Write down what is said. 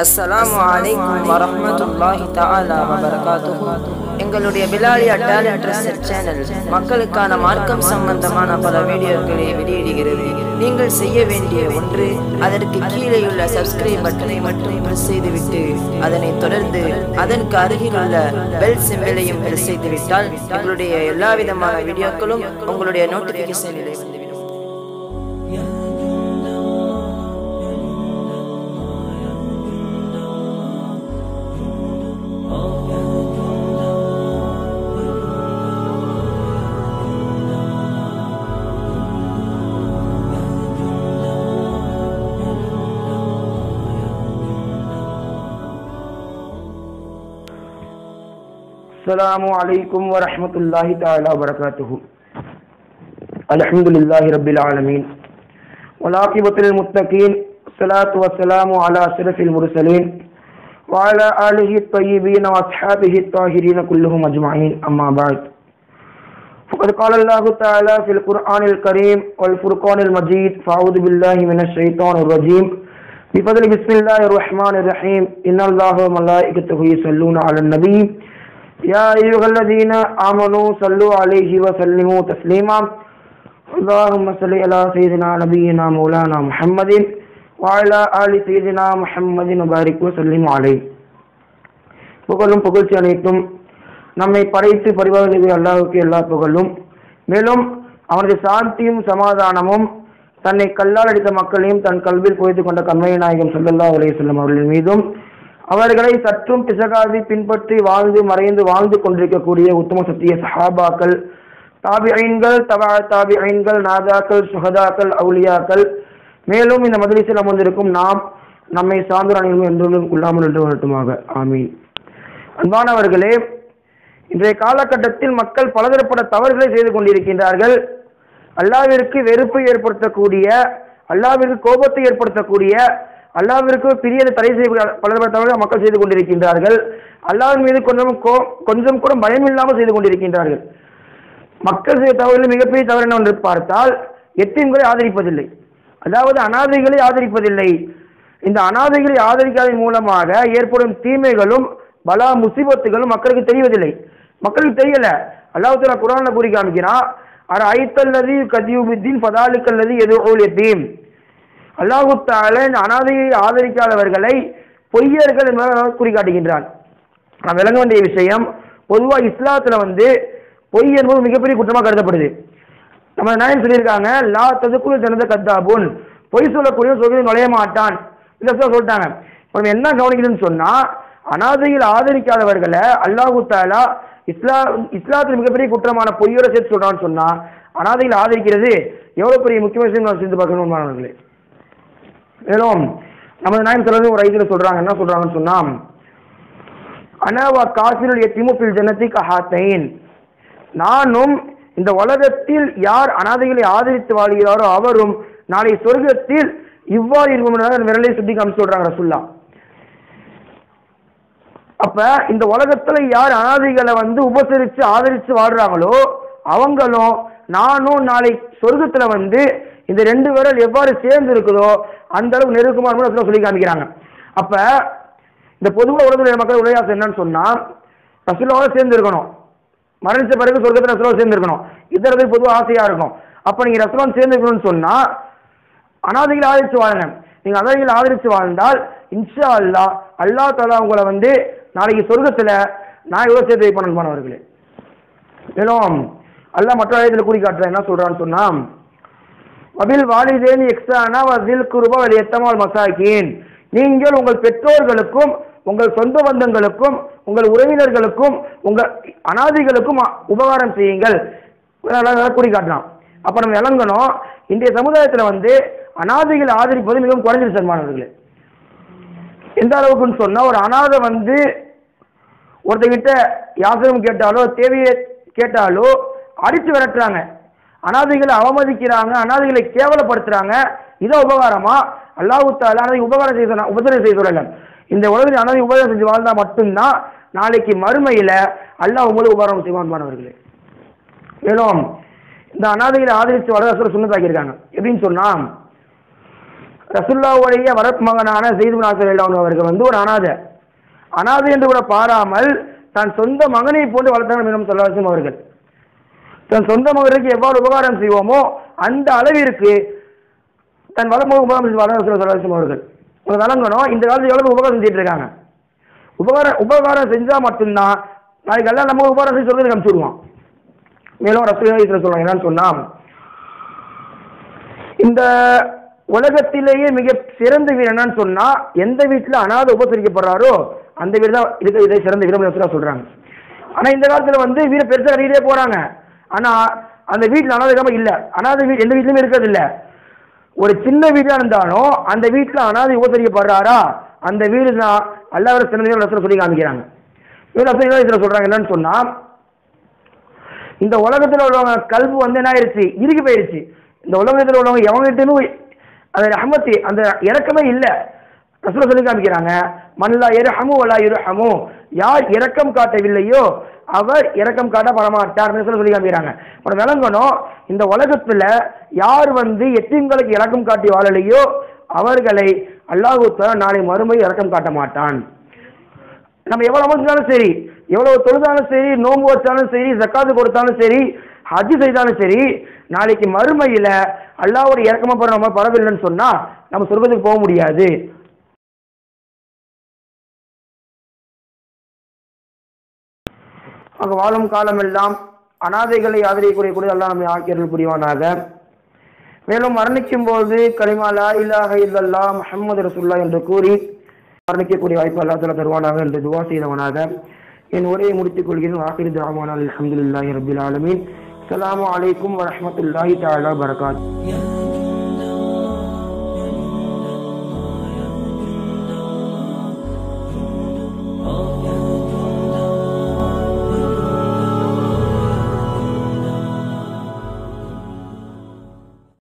அஸ்ஸலாமு அலைக்கும் வரஹ்மத்துல்லாஹி தஆலா வபரகாத்துஹு எங்களுடைய பிலாலியா டேலண்ட் ரிசர்ச் சேனல் மக்களுக்கான மார்க்கம் சம்பந்தமான பல வீடியோக்களை வெளியிடுகிறது நீங்கள் செய்ய வேண்டிய ஒன்று அதற்கு கீழேயுள்ள சப்ஸ்கிரைப் பட்டனை மட்டும் பிரஸ் செய்துவிட்டு அதனைத் தொடர்ந்து அதற்கு அருகில் உள்ள பெல் சிம்பிளையும் பிரஸ் செய்துவிட்டால் எங்களுடைய எல்லா விதமான வீடியோக்களும் உங்களுடைய நோட்டிபிகேஷனிலே வந்துவிடும் السلام عليكم ورحمة الله تعالى وبركاته الحمد لله رب العالمين والعاقبة للمتقين الصلاة والسلام على أشرف المرسلين وعلى آله الطيبين وأصحابه الطاهرين كلهم أجمعين أما بعد فقد قال الله تعالى في القرآن الكريم والفرقان المجيد فأعوذ بالله من الشيطان الرجيم بفضل بسم الله الرحمن الرحيم إن الله وملائكته يصلون على النبي يا أيها الذين آمنوا صلوا عليه وسلموا تسليما اللهم صل على سيدنا نبينا مولانا محمد وعلى آل سيدنا محمد وبارك وسلم عليه புகழும் புகழ்ச்சி அனைத்தும் நம்மை படைத்து பரிபாலிக்கிற அல்லாஹுக்கு எல்லா புகழும் மேலும் அவனது சாந்தியும் சமாதானமும் தன்னை கல்லால் அடித்த மக்களையும் தன் கல்வியில் குறைத்து கொண்ட கண்மைய நாயகம் சல்லல்லா அலைஹி செல்லும் அவர்களின் மீதும் அவர்களை சற்றும் பிசகாதி பின்பற்றி வாழ்ந்து மறைந்து வாழ்ந்து கொண்டிருக்கக்கூடிய உத்தம சத்திய சஹாபாக்கள் தாபிஐன்கள் தபா தாபிஐன்கள் நாதாக்கள் சுகதாக்கள் அவுலியாக்கள் மேலும் இந்த மதலிசில் அமர்ந்திருக்கும் நாம் நம்மை சார்ந்த அனைவரும் என்றும் கொள்ளாமல் என்று வரட்டுமாக ஆமீன் அன்பானவர்களே இன்றைய காலகட்டத்தில் மக்கள் பலதரப்பட்ட தவறுகளை செய்து கொண்டிருக்கின்றார்கள் அல்லாவிற்கு வெறுப்பை ஏற்படுத்தக்கூடிய அல்லாவிற்கு கோபத்தை ஏற்படுத்தக்கூடிய அல்லாவிற்கு பிரியதை தடை செய்ய பலதரப்பட்ட தவறுகள் மக்கள் செய்து கொண்டிருக்கின்றார்கள் அல்லாவின் மீது கொஞ்சம் கோ கொஞ்சம் கூட பயம் இல்லாமல் செய்து கொண்டிருக்கின்றார்கள் மக்கள் செய்த தவறுகளில் மிகப்பெரிய தவறு என்ன என்று பார்த்தால் எத்தீம்களை ஆதரிப்பதில்லை அதாவது அனாதைகளை ஆதரிப்பதில்லை இந்த அனாதைகளை ஆதரிக்காதன் மூலமாக ஏற்படும் தீமைகளும் பலா முசிபத்துகளும் மக்களுக்கு தெரிவதில்லை மக்களுக்கு தெரியல அல்லாஹ் குரான்ல கூறி காமிக்கிறான் அர ஐத்தல்லதி கதியுபித்தீன் பதாலிக்கல்லதி எது ஓலியத்தீம் அல்லாஹு தால இந்த அனாதையை ஆதரிக்காதவர்களை பொய்யர்கள் என்பதை குறிக்காட்டுகின்றான் நான் விளங்க வேண்டிய விஷயம் பொதுவாக இஸ்லாத்துல வந்து பொய் என்பது மிகப்பெரிய குற்றமாக கருதப்படுது நம்ம நாயன் சொல்லியிருக்காங்க லா ததுக்குள் ஜனத கத்தாபுன் பொய் சொல்லக்கூடிய சொல்லி நுழைய மாட்டான் இதை சொல்லிட்டாங்க நம்ம என்ன கவனிக்கணும்னு சொன்னா அனாதையில் ஆதரிக்காதவர்களை அல்லாஹு தாலா இஸ்லா இஸ்லாத்தில் மிகப்பெரிய குற்றமான பொய்யோட சேர்த்து சொல்றான்னு சொன்னா அனாதையில் ஆதரிக்கிறது எவ்வளவு பெரிய முக்கியமான விஷயம் நான் சேர்ந்து பார்க்கணும் மாணவர்களே மேலும் நமது நாயன் சொல்றது ஒரு ஐதில் சொல்றாங்க என்ன சொல்றாங்கன்னு சொன்னா அனவா காசிருள் எத்திமுப்பில் ஜனத்தி கஹாத்தைன் நானும் இந்த உலகத்தில் யார் அனாதைகளை ஆதரித்து வாழ்கிறாரோ அவரும் நாளை சொர்க்கத்தில் இவ்வாறு இருக்கும் விரலை சுட்டி காமிச்சு சொல்றாங்க ரசுல்லா அப்ப இந்த உலகத்துல யார் அனாதைகளை வந்து உபசரிச்சு ஆதரிச்சு வாழ்றாங்களோ அவங்களும் நானும் நாளை சொர்க்கத்துல வந்து இந்த ரெண்டு விரல் எவ்வாறு சேர்ந்து இருக்குதோ அந்த அளவுக்கு நெருக்கமாக சொல்லி காமிக்கிறாங்க அப்ப இந்த பொதுவாக உலகத்தில் மக்கள் உரையாசம் என்னன்னு சொன்னா ரசுல்லாவோட சேர்ந்து இருக்கணும் மரணிச்ச பிறகு சொர்க்கத்தில் ரசுலோட சேர்ந்து இருக்கணும் இதற்கு பொதுவாக ஆசையா இருக்கும் அப்ப நீங்க ரசுலோன் சேர்ந்து இருக்கணும்னு சொன்னா அனாதைகளை ஆதரிச்சு வாழுங்க நீங்க அனாதைகளை ஆதரிச்சு வாழ்ந்தால் இன்ஷா அல்லா அல்லா தாலா உங்களை வந்து நாளைக்கு சொர்க்கத்துல நான் எவ்வளவு சேர்த்து வைப்பேன் மாணவர்களே மேலும் அல்லாஹ் மற்ற ஆயத்தில் கூறி காட்டுறேன் என்ன சொல்றான்னு சொன்னா வபில் வாலிதேனி எக்ஸானா வதில் குருபா வலி எத்தமால் மசாக்கின் நீங்கள் உங்கள் பெற்றோர்களுக்கும் உங்கள் சொந்த பந்தங்களுக்கும் உங்கள் உறவினர்களுக்கும் உங்கள் அனாதிகளுக்கும் உபகாரம் செய்யுங்கள் கூறி காட்டலாம் அப்ப நம்ம இறங்கணும் இன்றைய சமுதாயத்தில் வந்து அனாதைகளை ஆதரிப்பது மிகவும் குறைஞ்சிருச்சு மாணவர்களே எந்த அளவுக்குன்னு சொன்னா ஒரு அனாதை வந்து ஒருத்தங்கிட்ட யாசகம் கேட்டாலோ தேவையை கேட்டாலோ அடித்து விரட்டுறாங்க அனாதைகளை அவமதிக்கிறாங்க அனாதைகளை கேவலப்படுத்துறாங்க இதை உபகாரமா அல்லாஹு தாலா அனாதை உபகாரம் செய்ய சொன்னா உபசரம் செய்ய சொல்லல இந்த உலகத்தில் அனாதை உபகாரம் செஞ்சு வாழ்ந்தா மட்டும்தான் நாளைக்கு மறுமையில அல்லாஹ் உங்களுக்கு உபகாரம் செய்வான் மாணவர்களே மேலும் இந்த அனாதைகளை ஆதரித்து வளர சுண்ணத்தாக்கியிருக்காங்க எப்படின்னு சொன்னா ரசுல்லாவுடைய வரப் மகனான செய்து நாசர் அவர்கள் வந்து ஒரு அனாதை அனாதை என்று கூட பாராமல் தன் சொந்த மகனை போன்று வளர்த்தாங்க மீண்டும் சொல்லவாசம் அவர்கள் தன் சொந்த மகனுக்கு எவ்வாறு உபகாரம் செய்வோமோ அந்த அளவிற்கு தன் வளமுக உபகாரம் செய்வாங்க சொல்லவாசம் அவர்கள் ஒரு வழங்கணும் இந்த காலத்துல எவ்வளவு உபகாரம் செஞ்சுட்டு இருக்காங்க உபகாரம் உபகாரம் செஞ்சா மட்டும்தான் நாளைக்கு எல்லாம் நம்ம உபகாரம் செஞ்சு சொல்றது அனுப்பிச்சுடுவான் மேலும் ரசூல் சொல்றாங்க என்னன்னு சொன்னா இந்த உலகத்திலேயே மிக சிறந்த வீடு என்னன்னு சொன்னா எந்த வீட்டுல அனாதை உபசரிக்கப்படுறாரோ அந்த வீடு தான் இருக்க இதை சிறந்த வீடு ரசூலா சொல்றாங்க ஆனா இந்த காலத்துல வந்து வீடு பெருசா கட்டிட்டே போறாங்க ஆனா அந்த வீட்டுல அனாதை இல்லாம இல்ல அனாதை வீடு எந்த வீட்லயுமே இருக்கிறது இல்ல ஒரு சின்ன வீடா இருந்தாலும் அந்த வீட்டுல அனாதை உபசரிக்கப்படுறாரா அந்த வீடு தான் அல்லாவோட சிறந்த வீடு ரசூலா சொல்லி காமிக்கிறாங்க இவங்க ரசூலா இதுல சொல்றாங்க என்னன்னு சொன்னா இந்த உலகத்துல உள்ளவங்க கல்வி வந்து என்ன ஆயிருச்சு இறுகி போயிருச்சு இந்த உலகத்துல உள்ளவங்க எவங்கிட்டனும் அந்த ரஹமத்தி அந்த இறக்கமே இல்ல ரசூல சொல்லி காமிக்கிறாங்க மல்லா இரஹமு வலா இரஹமு யார் இரக்கம் காட்டவில்லையோ அவர் இரக்கம் காட்ட பரமாட்டார் ரசூல சொல்லி காமிக்கிறாங்க அப்புறம் விளங்கணும் இந்த உலகத்துல யார் வந்து எத்தீம்களுக்கு இரக்கம் காட்டி வாழலையோ அவர்களை அல்லாஹு தஆலா நாளை மறுமை இரக்கம் காட்ட மாட்டான் நம்ம எவ்வளவு அமர்ந்தாலும் சரி எவ்வளவு தொழுதாலும் சரி நோன்பு வச்சாலும் சரி ஜக்காத்து கொடுத்தாலும் சரி ஹஜ் செய்தாலும் சரி நாளைக்கு மறுமையில அல்லாவுடைய இறக்கமா போற நம்ம பரவில்லைன்னு சொன்னா நம்ம சொர்க்கத்துக்கு போக முடியாது அங்க வாழும் காலமெல்லாம் அனாதைகளை ஆதரிக்கக்கூடிய கூட எல்லாம் நம்மை ஆக்கியர்கள் புரிவானாக மேலும் மரணிக்கும் போது கலிமா லா இலாஹ இல்லல்லா முஹம்மது ரசூல்லா என்று கூறி மரணிக்கக்கூடிய வாய்ப்பு அல்லா தலா தருவானாக என்று துவா செய்தவனாக என் உரையை முடித்துக் கொள்கிறேன் ஆசிரி தாவான அல்ஹம்துலில்லாஹி ரபில் ஆலமீன் அஸ்ஸலாமு அலைக்கும் வரஹ்மத்துல்லாஹி தஆலா வரகாத் يا